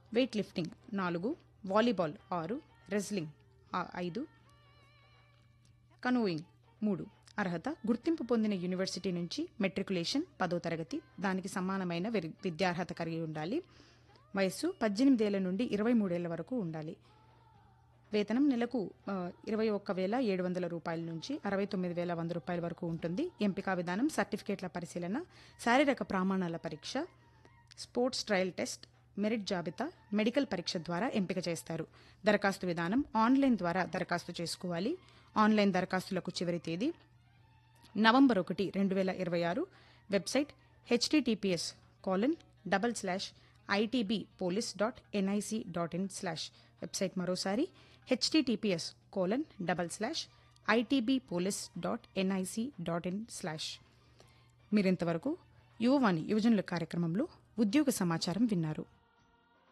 wait weightlifting నాలుగు volleyball ఆరు wrestling ఆ- ఐదు కనోయింగ్ మూడు అర్హత గుర్తింపు పొందిన యూనివర్సిటీ నుంచి మెట్రికులేషన్ పదో తరగతి దానికి సమానమైన విరి- విద్యార్హత కలిగి ఉండాలి వయస్సు పద్దెనిమిదేళ్ల నుండి ఇరవై మూడేళ్ల వరకు ఉండాలి వేతనం నెలకు ఆ, ఇరవై ఒక్క వేల ఏడు వందల రూపాయల నుంచి అరవై తొమ్మిది వేల వంద రూపాయల వరకు ఉంటుంది ఎంపికా విధానం సర్టిఫికేట్ల పరిశీలన శారీరక ప్రమాణాల పరీక్ష స్పోర్ట్స్ ట్రయల్ టెస్ట్ మెరిట్ జాబితా మెడికల్ పరీక్ష ద్వారా ఎంపిక చేస్తారు దరఖాస్తు విధానం ఆన్లైన్ ద్వారా దరఖాస్తు చేసుకోవాలి ఆన్లైన్ దరఖాస్తులకు చివరి తేదీ నవంబర్ ఒకటి రెండు వేల ఇరవై ఆరు website HTTPS colon double slash ITB police dot NIC dot in slash website మరోసారి HTTPS colon double slash ITB police dot NIC dot in slash మీరింతవరకు యువవాణి యువజనుల కార్యక్రమంలో ఉద్యోగ సమాచారం విన్నారు